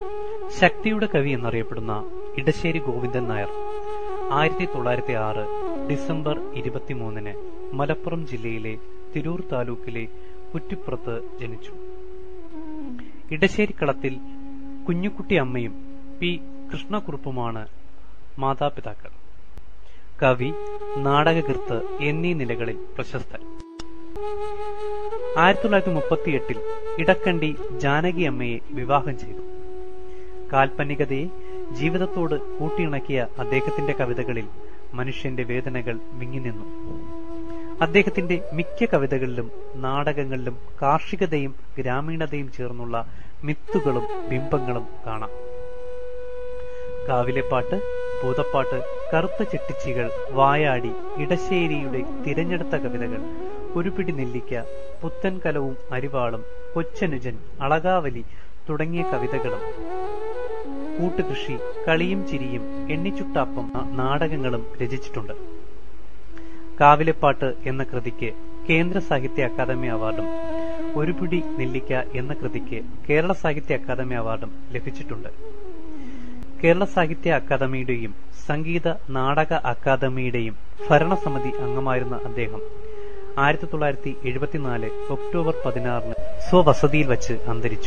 ശക്തിയുടെ കവി എന്നറിയപ്പെടുന്ന ഇടശ്ശേരി ഗോവിന്ദൻ നായർ ആയിരത്തി തൊള്ളായിരത്തി ആറ് ഡിസംബർ ഇരുപത്തിമൂന്നിന് മലപ്പുറം ജില്ലയിലെ തിരൂർ താലൂക്കിലെ കുറ്റിപ്പുറത്ത് ജനിച്ചു ഇടശ്ശേരിക്കളത്തിൽ കുഞ്ഞുകുട്ടി അമ്മയും പി കൃഷ്ണക്കുറുപ്പുമാണ് മാതാപിതാക്കൾ കവി നാടകകൃത്ത് എന്നീ നിലകളിൽ പ്രശസ്തൻ ആയിരത്തി തൊള്ളായിരത്തി മുപ്പത്തിയെട്ടിൽ ഇടക്കണ്ടി ജാനകി അമ്മയെ വിവാഹം ചെയ്തു കാൽപ്പനികതയെ ജീവിതത്തോട് കൂട്ടിയിണക്കിയ അദ്ദേഹത്തിന്റെ കവിതകളിൽ മനുഷ്യന്റെ വേദനകൾ വിങ്ങിനിന്നു അദ്ദേഹത്തിന്റെ മിക്ക കവിതകളിലും നാടകങ്ങളിലും കാർഷികതയും ഗ്രാമീണതയും ചേർന്നുള്ള മിത്തുകളും ബിംബങ്ങളും കാണാം കാവിലെപ്പാട്ട് പൂതപ്പാട്ട് കറുത്ത ചെട്ടിച്ചികൾ വായാടി ഇടശ്ശേരിയുടെ തിരഞ്ഞെടുത്ത കവിതകൾ ഒരു പിടി നെല്ലിക്ക പുത്തൻ കലവും അരിവാളും കൊച്ചനുജൻ അളകാവലി തുടങ്ങിയ കവിതകളും കൂട്ടുകൃഷി കളിയും ചിരിയും എണ്ണിച്ചുട്ടാപ്പം നാടകങ്ങളും രചിച്ചിട്ടുണ്ട് കാവിലെപ്പാട്ട് എന്ന കൃതിക്ക് കേന്ദ്ര സാഹിത്യ അക്കാദമി അവാർഡും ഒരു പിടി നെല്ലിക്ക എന്ന കൃതിക്ക് കേരള സാഹിത്യ അക്കാദമി അവാർഡും ലഭിച്ചിട്ടുണ്ട് കേരള സാഹിത്യ അക്കാദമിയുടെയും സംഗീത നാടക അക്കാദമിയുടെയും ഭരണസമിതി അംഗമായിരുന്ന അദ്ദേഹം ആയിരത്തി തൊള്ളായിരത്തി എഴുപത്തിനാല് ഒക്ടോബർ പതിനാറിന് സ്വവസതിയിൽ വച്ച് അന്തരിച്ചു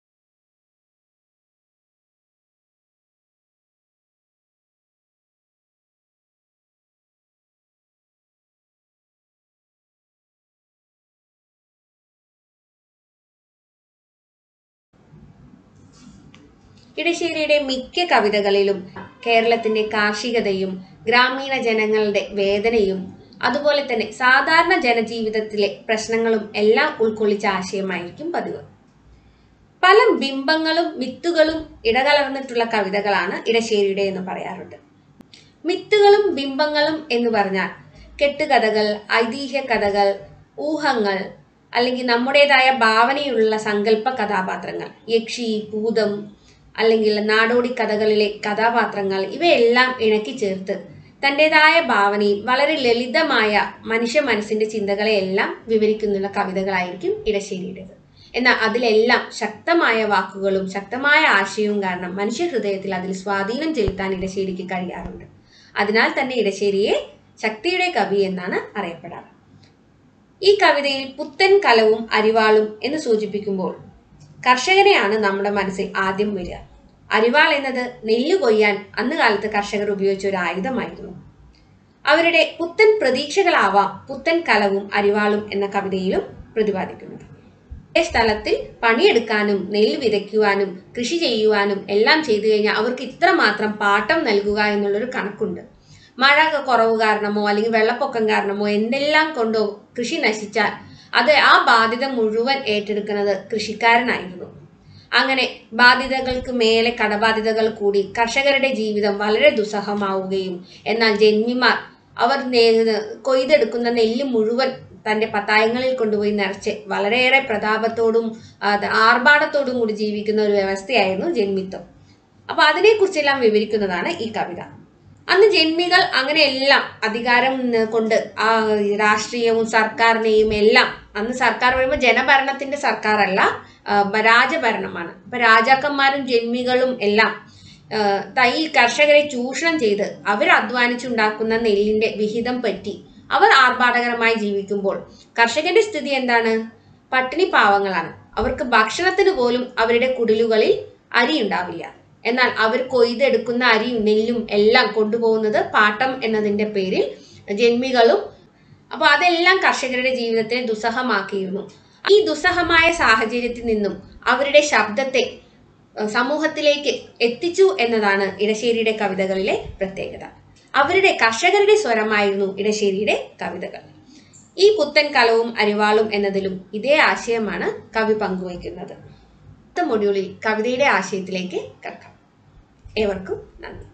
ഇടശ്ശേരിയുടെ മിക്ക കവിതകളിലും കേരളത്തിന്റെ കാർഷികതയും ഗ്രാമീണ ജനങ്ങളുടെ വേദനയും അതുപോലെ തന്നെ സാധാരണ ജനജീവിതത്തിലെ പ്രശ്നങ്ങളും എല്ലാം ഉൾക്കൊള്ളിച്ച ആശയമായിരിക്കും പതിവ് പല ബിംബങ്ങളും മിത്തുകളും ഇടകലർന്നിട്ടുള്ള കവിതകളാണ് ഇടശ്ശേരിയുടെ എന്ന് പറയാറുണ്ട് മിത്തുകളും ബിംബങ്ങളും എന്ന് പറഞ്ഞാൽ കെട്ടുകഥകൾ ഐതിഹ്യ കഥകൾ ഊഹങ്ങൾ അല്ലെങ്കിൽ നമ്മുടേതായ ഭാവനയുള്ള സങ്കല്പ കഥാപാത്രങ്ങൾ യക്ഷി ഭൂതം അല്ലെങ്കിൽ നാടോടി കഥകളിലെ കഥാപാത്രങ്ങൾ ഇവയെല്ലാം ഇണക്കി ചേർത്ത് തൻ്റെതായ ഭാവനയിൽ വളരെ ലളിതമായ മനുഷ്യ മനസ്സിന്റെ ചിന്തകളെയെല്ലാം വിവരിക്കുന്നുള്ള കവിതകളായിരിക്കും ഇടശ്ശേരിയുടേത് എന്നാൽ അതിലെല്ലാം ശക്തമായ വാക്കുകളും ശക്തമായ ആശയവും കാരണം മനുഷ്യ ഹൃദയത്തിൽ അതിൽ സ്വാധീനം ചെലുത്താൻ ഇടശ്ശേരിക്ക് കഴിയാറുണ്ട് അതിനാൽ തന്നെ ഇടശ്ശേരിയെ ശക്തിയുടെ കവി എന്നാണ് അറിയപ്പെടാറ് ഈ കവിതയിൽ പുത്തൻ കലവും അരിവാളും എന്ന് സൂചിപ്പിക്കുമ്പോൾ കർഷകനെയാണ് നമ്മുടെ മനസ്സിൽ ആദ്യം വരിക അരിവാൾ എന്നത് നെല്ല് കൊയ്യാൻ അന്ന് കാലത്ത് കർഷകർ ഉപയോഗിച്ച ഒരു ആയുധമായിരുന്നു അവരുടെ പുത്തൻ പ്രതീക്ഷകളാവാം പുത്തൻ കലവും അരിവാളും എന്ന കവിതയിലും പ്രതിപാദിക്കുന്നത് ഒരേ സ്ഥലത്തിൽ പണിയെടുക്കാനും നെല്ല് വിതയ്ക്കുവാനും കൃഷി ചെയ്യുവാനും എല്ലാം ചെയ്തു കഴിഞ്ഞാൽ അവർക്ക് ഇത്രമാത്രം പാട്ടം നൽകുക എന്നുള്ളൊരു കണക്കുണ്ട് മഴ കുറവ് കാരണമോ അല്ലെങ്കിൽ വെള്ളപ്പൊക്കം കാരണമോ എന്തെല്ലാം കൊണ്ടോ കൃഷി നശിച്ചാൽ അത് ആ ബാധ്യത മുഴുവൻ ഏറ്റെടുക്കുന്നത് കൃഷിക്കാരനായിരുന്നു അങ്ങനെ ബാധ്യതകൾക്ക് മേലെ കടബാധ്യതകൾ കൂടി കർഷകരുടെ ജീവിതം വളരെ ദുസ്സഹമാവുകയും എന്നാൽ ജന്മിമാർ അവർ നേ- കൊയ്തെടുക്കുന്ന നെല്ല് മുഴുവൻ തന്റെ പത്തായങ്ങളിൽ കൊണ്ടുപോയി നിറച്ച് വളരെയേറെ പ്രതാപത്തോടും അത് ആർഭാടത്തോടും കൂടി ജീവിക്കുന്ന ഒരു വ്യവസ്ഥയായിരുന്നു ജന്മിത്വം അപ്പൊ അതിനെക്കുറിച്ചെല്ലാം വിവരിക്കുന്നതാണ് ഈ കവിത അന്ന് ജന്മികൾ അങ്ങനെയെല്ലാം അധികാരം ന- കൊണ്ട് ആ രാഷ്ട്രീയവും സർക്കാരിനെയും എല്ലാം അന്ന് സർക്കാർ പറയുമ്പോൾ ജനഭരണത്തിന്റെ സർക്കാരല്ല ആ, രാജഭരണമാണ് അപ്പൊ രാജാക്കന്മാരും ജന്മികളും എല്ലാം ആ, ത- ഈ കർഷകരെ ചൂഷണം ചെയ്ത് അവർ അധ്വാനിച്ചുണ്ടാക്കുന്ന നെല്ലിന്റെ വിഹിതം പറ്റി അവർ ആർഭാടകരമായി ജീവിക്കുമ്പോൾ കർഷകന്റെ സ്ഥിതി എന്താണ് പട്ടിണി പാവങ്ങളാണ് അവർക്ക് ഭക്ഷണത്തിന് പോലും അവരുടെ കുടിലുകളിൽ അരി ഉണ്ടാവില്ല എന്നാൽ അവർ കൊയ്തെടുക്കുന്ന അരിയും നെല്ലും എല്ലാം കൊണ്ടുപോകുന്നത് പാട്ടം എന്നതിന്റെ പേരിൽ ജന്മികളും അപ്പൊ അതെല്ലാം കർഷകരുടെ ജീവിതത്തെ ദുസ്സഹമാക്കിയിരുന്നു ഈ ദുസ്സഹമായ സാഹചര്യത്തിൽ നിന്നും അവരുടെ ശബ്ദത്തെ ഏഹ്, സമൂഹത്തിലേക്ക് എത്തിച്ചു എന്നതാണ് ഇടശ്ശേരിയുടെ കവിതകളിലെ പ്രത്യേകത അവരുടെ കർഷകരുടെ സ്വരമായിരുന്നു ഇടശ്ശേരിയുടെ കവിതകൾ ഈ പുത്തൻ കലവും അരിവാളും എന്നതിലും ഇതേ ആശയമാണ് കവി പങ്കുവയ്ക്കുന്നത് അടുത്ത മൊഡ്യൂളിൽ കവിതയുടെ ആശയത്തിലേക്ക് കടക്കാം ഏവർക്കും നന്ദി